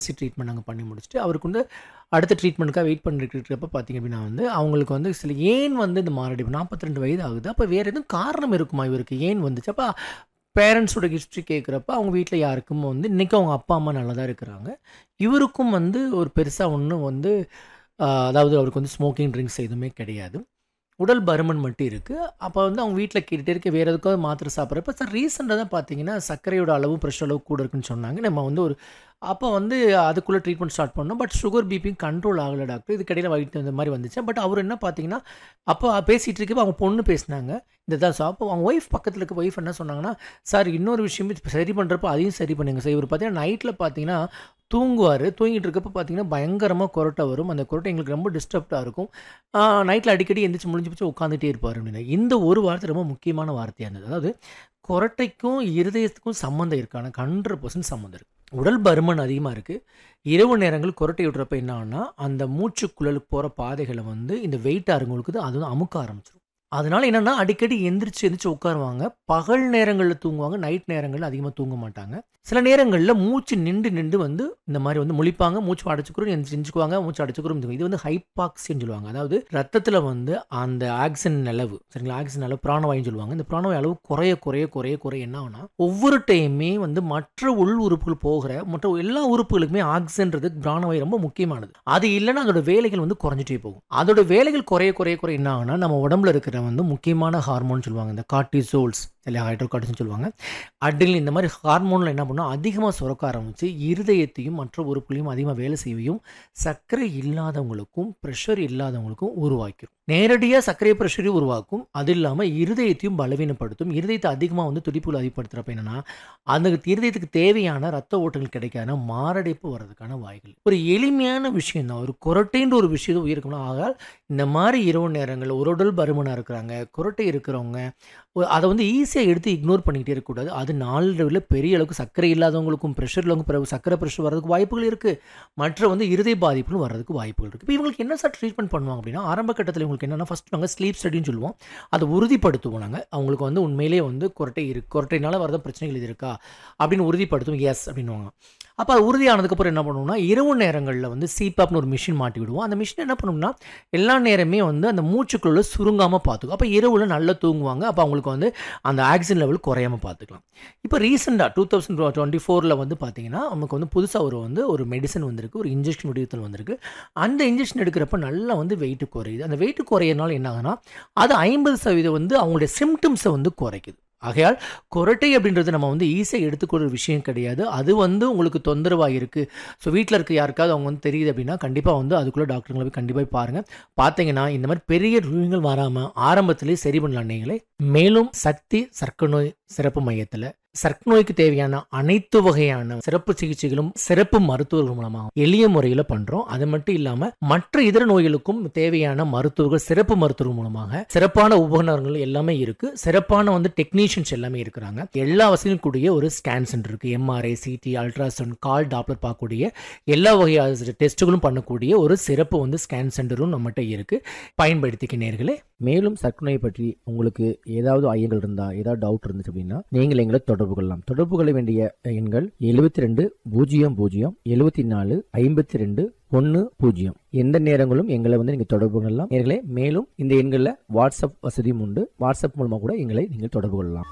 C treatment நாங்கள் பண்ணி முடிச்சுட்டு அவருக்கு வந்து அடுத்த ட்ரீட்மெண்ட்டுக்காக வெயிட் பண்ணிட்டு இருக்கிறப்ப பார்த்தீங்க அப்படின்னா வந்து அவங்களுக்கு வந்து சில ஏன் வந்து இந்த மாரடைப்பு நாற்பத்தி ரெண்டு வயது ஆகுது அப்போ வேறு எதுவும் காரணம் இருக்குமா இவருக்கு ஏன் வந்துச்சு அப்போ பேரண்ட்ஸோட ஹிஸ்ட்ரி கேட்குறப்ப அவங்க வீட்டில் யாருக்கும் வந்து இன்றைக்கும் அவங்க அப்பா அம்மா நல்லா தான் இருக்கிறாங்க இவருக்கும் வந்து ஒரு பெருசாக ஒன்றும் வந்து ஆஹ், அதாவது அவருக்கு வந்து ஸ்மோக்கிங் ட்ரிங்க்ஸ் எதுவுமே கிடையாது உடல் பருமன் மட்டும் இருக்குது அப்போ வந்து அவங்க வீட்டில் கேட்டுகிட்டே இருக்க வேறு எதுக்காவது மாத்திரை சாப்பிட்றப்ப சார் ரீசெண்டாக தான் பார்த்தீங்கன்னா சர்க்கரையோட அளவு ப்ரெஷர் அளவு கூட இருக்குன்னு சொன்னாங்க நம்ம வந்து ஒரு அப்போ வந்து அதுக்குள்ளே ட்ரீட்மெண்ட் ஸ்டார்ட் பண்ணோம் பட் சுகர் பிபியும் கண்ட்ரோல் ஆகலை டாக்டர் இது கடையில் வயிற்று இந்த மாதிரி வந்துச்சு பட் அவர் என்ன பார்த்தீங்கன்னா அப்போ பேசிகிட்டு இருக்கப்போ அவங்க பொண்ணு பேசினாங்க இந்த தான் ஸோ அப்போ அவங்க ஒய்ஃப் பக்கத்தில் இருக்க ஒய்ஃப் என்ன சொன்னாங்கன்னா சார் இன்னொரு விஷயம் இப்ப சரி பண்ணுறப்போ அதையும் சரி பண்ணுங்க சார் இவர் பார்த்தீங்கன்னா நைட்டில் பார்த்தீங்கன்னா தூங்குவார் தூங்கிட்டு இருக்கப்போ பார்த்தீங்கன்னா பயங்கரமாக கொரட்டை வரும் அந்த கொரட்டை எங்களுக்கு ரொம்ப டிஸ்டர்ப்டாக இருக்கும் நைட்டில் அடிக்கடி எந்திரிச்சு முடிஞ்சு போச்சு உட்காந்துட்டே இருப்பார் அப்படின்னு இந்த ஒரு வார்த்தை ரொம்ப முக்கியமான வார்த்தையாக இருந்தது அதாவது கொரட்டைக்கும் இருதயத்துக்கும் சம்மந்தம் இருக்கான ஹண்ட்ரட் பர்சன்ட் சம்மந்தம் இருக்குது உடல் பருமன் அதிகமாக இருக்குது இரவு நேரங்கள் கொரட்டை விடுறப்ப என்ன ஆகும்னா அந்த மூச்சுக்குழலுக்கு போகிற பாதைகளை வந்து இந்த வெயிட்டாக இருங்களுக்கு அது வந்து அமுக்க ஆரம்பிச்சிடும் அதனால என்னன்னா அடிக்கடி எந்திரிச்சு எந்திரிச்சு உட்காருவாங்க பகல் நேரங்களில் தூங்குவாங்க நைட் நேரங்களில் அதிகமாக தூங்க மாட்டாங்க சில நேரங்களில் மூச்சு நின்று நின்று வந்து இந்த மாதிரி வந்து முழிப்பாங்க மூச்சு அடைச்சுக்கிறோம் எந்திரிச்சு எந்திரிச்சுக்குவாங்க மூச்சு அடைச்சுக்கிறோம் இது வந்து ஹைபாக்சின்னு சொல்லுவாங்க அதாவது ரத்தத்தில் வந்து அந்த ஆக்சிஜன் அளவு சரிங்களா ஆக்சிஜன் அளவு பிராணவாயுன்னு சொல்லுவாங்க இந்த பிராணவாயு அளவு குறைய குறைய குறைய குறைய என்ன ஆகும்னா ஒவ்வொரு டைமே வந்து மற்ற உள் உறுப்புகள் போகிற மற்ற எல்லா உறுப்புகளுக்குமே ஆக்சிஜன்றது பிராணவாயு ரொம்ப முக்கியமானது அது இல்லைன்னா அதோட வேலைகள் வந்து குறைஞ்சிட்டே போகும் அதோட வேலைகள் குறைய குறைய குறைய என்ன ஆகும்னா நம்ம உடம்புல இருக்கிற வந்து முக்கியமான ஹார்மோன் சொல்லுவாங்க இந்த கார்டிசோல்ஸ் இல்லை ஹைட்ரோகார்டிஸ்னு சொல்லுவாங்க அட்ரினல் இந்த மாதிரி ஹார்மோனில் என்ன பண்ணும் அதிகமாக சுரக்க ஆரம்பித்து இருதயத்தையும் மற்ற உறுப்புகளையும் அதிகமாக வேலை செய்வையும் சர்க்கரை இல்லாதவங்களுக்கும் ப்ரெஷர் இல்லாதவங்களுக்கும் உருவாக்கிடும் நேரடியாக சர்க்கரை ப்ரெஷரையும் உருவாக்கும் அது இல்லாமல் இருதயத்தையும் பலவீனப்படுத்தும் இருதயத்தை அதிகமாக வந்து துடிப்புகள் அதிகப்படுத்துகிறப்ப என்னன்னா அந்த இருதயத்துக்கு தேவையான ரத்த ஓட்டங்கள் கிடைக்காத மாரடைப்பு வர்றதுக்கான வாய்கள் ஒரு எளிமையான விஷயம் தான் ஒரு குரட்டைன்ற ஒரு விஷயத்தை உயிருக்கணும் ஆகால் இந்த மாதிரி இரவு நேரங்களில் ஒரு உடல் பருமனாக இருக்கிறாங்க குரட்டை இருக்கிறவங்க ஒ- அதை வந்து ஈஸியாக எடுத்து இக்னோர் பண்ணிக்கிட்டே இருக்கக்கூடாது அது நாளடைவில் பெரிய அளவுக்கு சர்க்கரை இல்லாதவங்களுக்கும் ப்ரெஷர் இல்லாதவங்க பிறகு சர்க்கரை ப்ரெஷர் வர்றதுக்கு வாய்ப்புகள் இருக்குது மற்ற வந்து இருதய பாதிப்புகளும் வர்றதுக்கு வாய்ப்புகள் இருக்குது இப்போ இவங்களுக்கு என்ன சார் ட்ரீட்மெண்ட் பண்ணுவாங்க அப்படின்னா ஆரம்ப கட்டத்தில் இவங்களுக்கு என்னென்னா ஃபஸ்ட் நாங்கள் ஸ்லீப் ஸ்டடின்னு சொல்லுவோம் அதை உறுதிப்படுத்துவோம் நாங்கள் அவங்களுக்கு வந்து உண்மையிலேயே வந்து குரட்டை இருக்கு குரட்டைனால வரத பிரச்சனைகள் இது இருக்கா அப்படின்னு உறுதிப்படுத்துவோம் எஸ் அப்படின்னுவாங்க அப்போ அது உறுதியானதுக்கப்புறம் என்ன பண்ணுவோம்னா இரவு நேரங்களில் வந்து சிபாப்னு ஒரு மிஷின் மாட்டி விடுவோம் அந்த மிஷின் என்ன பண்ணும்னா எல்லா நேரமே வந்து அந்த மூச்சுக்குள்ள சுருங்காமல் பார்த்துக்கும் அப்போ இரவுல நல்லா தூங்குவாங்க அப்போ அவங்களுக்கு வந்து அந்த ஆக்சிஜன் லெவல் குறையாம பார்த்துக்கலாம் இப்போ ரீசெண்டாக டூ தௌசண்ட் டுவெண்ட்டி ஃபோரில் வந்து பார்த்தீங்கன்னா நமக்கு வந்து புதுசாக ஒரு வந்து ஒரு மெடிசன் வந்திருக்கு ஒரு இன்ஜெக்ஷன் வடிவத்தில் வந்திருக்கு அந்த இன்ஜெக்ஷன் எடுக்கிறப்ப நல்லா வந்து வெயிட் குறையுது அந்த வெயிட் குறையறனால என்ன ஆகுதுன்னா அது ஐம்பது சதவீதம் வந்து அவங்களுடைய சிம்டம்ஸை வந்து குறைக்குது ஆகையால் குரட்டை அப்படின்றது நம்ம வந்து ஈஸியாக எடுத்துக்கொள்கிற விஷயம் கிடையாது அது வந்து உங்களுக்கு தொந்தரவாக இருக்குது ஸோ வீட்டில் இருக்க யாருக்காவது அவங்க வந்து தெரியுது அப்படின்னா கண்டிப்பாக வந்து அதுக்குள்ளே டாக்டருங்களை போய் கண்டிப்பாக போய் பாருங்கள் பார்த்தீங்கன்னா இந்த மாதிரி பெரிய நோய்கள் வராமல் ஆரம்பத்திலேயே சரி பண்ணலாம் நீங்களே மேலும் சக்தி சர்க்கரை நோய் சிறப்பு மையத்தில் சர்க்கரை நோய்க்கு தேவையான அனைத்து வகையான சிறப்பு சிகிச்சைகளும் சிறப்பு மருத்துவர்கள் மூலமாக எளிய முறையில் பண்ணுறோம் அது மட்டும் இல்லாமல் மற்ற இதர நோய்களுக்கும் தேவையான மருத்துவர்கள் சிறப்பு மருத்துவர்கள் மூலமாக சிறப்பான உபகரணங்கள் எல்லாமே இருக்கு சிறப்பான வந்து டெக்னீஷியன்ஸ் எல்லாமே இருக்கிறாங்க எல்லா வசதியும் கூடிய ஒரு ஸ்கேன் சென்டர் இருக்கு MRI CT ultrasound colour doppler பார்க்கக்கூடிய எல்லா வகையான டெஸ்ட்டுகளும் பண்ணக்கூடிய ஒரு சிறப்பு வந்து ஸ்கேன் சென்டரும் நம்மகிட்ட இருக்கு பயன்படுத்திக்க நேர்களே மேலும் சர்க்கரை நோயை பற்றி உங்களுக்கு ஏதாவது ஐயங்கள் இருந்தா ஏதாவது டவுட் இருந்துச்சு அப்படின்னா நீங்கள் எங்களை தொடர்பு கொள்ளலாம் தொடர்பு கொள்ள வேண்டிய எண்கள் எழுபத்தி ரெண்டு பூஜ்ஜியம் பூஜ்ஜியம் எழுபத்தி நாலு ஐம்பத்தி ரெண்டு ஒன்று பூஜ்ஜியம் எந்த நேரங்களும் எங்களை வந்து நீங்கள் தொடர்பு கொள்ளலாம் நேர்களே மேலும் இந்த எண்களில் வாட்ஸ்அப் வசதியும் உண்டு வாட்ஸ்அப் மூலமாக கூட எங்களை நீங்கள் தொடர்பு கொள்ளலாம்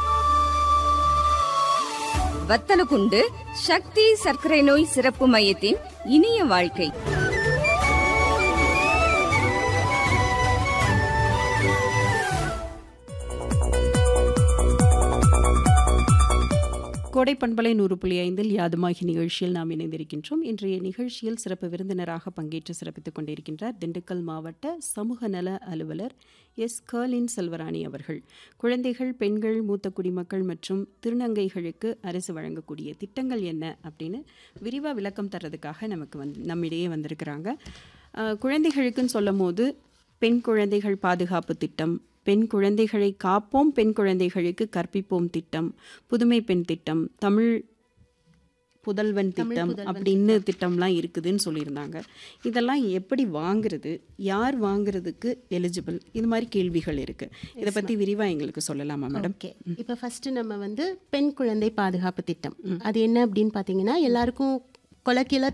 வத்தலகுண்டு சக்தி சர்க்கரை நோய் சிறப்பு மையத்தின் இனிய வாழ்க்கை கோடை பண்பலை நூறு புள்ளி ஐந்தில் யாதுமாகி நிகழ்ச்சியில் நாம் இணைந்திருக்கின்றோம் இன்றைய நிகழ்ச்சியில் சிறப்பு விருந்தினராக பங்கேற்று சிறப்பித்துக் கொண்டிருக்கின்றார் திண்டுக்கல் மாவட்ட சமூக நல அலுவலர் எஸ் கர்லின் செல்வராணி அவர்கள் குழந்தைகள் பெண்கள் மூத்த குடிமக்கள் மற்றும் திருநங்கைகளுக்கு அரசு வழங்கக்கூடிய திட்டங்கள் என்ன அப்படின்னு விரிவாக விளக்கம் தர்றதுக்காக நமக்கு வந்து நம்மிடையே வந்திருக்கிறாங்க அஹ், குழந்தைகளுக்குன்னு சொல்லும் போது பெண் குழந்தைகள் பாதுகாப்பு திட்டம் பெண் குழந்தைகளை காப்போம் பெண் குழந்தைகளுக்கு கற்பிப்போம் திட்டம் புதுமை பெண் திட்டம் தமிழ் புதல்வன் திட்டம் அப்படின்னு திட்டம்லாம் இருக்குதுன்னு சொல்லியிருந்தாங்க இதெல்லாம் எப்படி வாங்குறது யார் வாங்குறதுக்கு எலிஜிபிள் இது மாதிரி கேள்விகள் இருக்கு இதை பத்தி விரிவா எங்களுக்கு சொல்லலாமா மேடம் ஓகே இப்போ ஃபர்ஸ்ட் நம்ம வந்து பெண் குழந்தை பாதுகாப்பு திட்டம் அது என்ன அப்படின்னு பார்த்தீங்கன்னா எல்லாருக்கும் கொலக்கில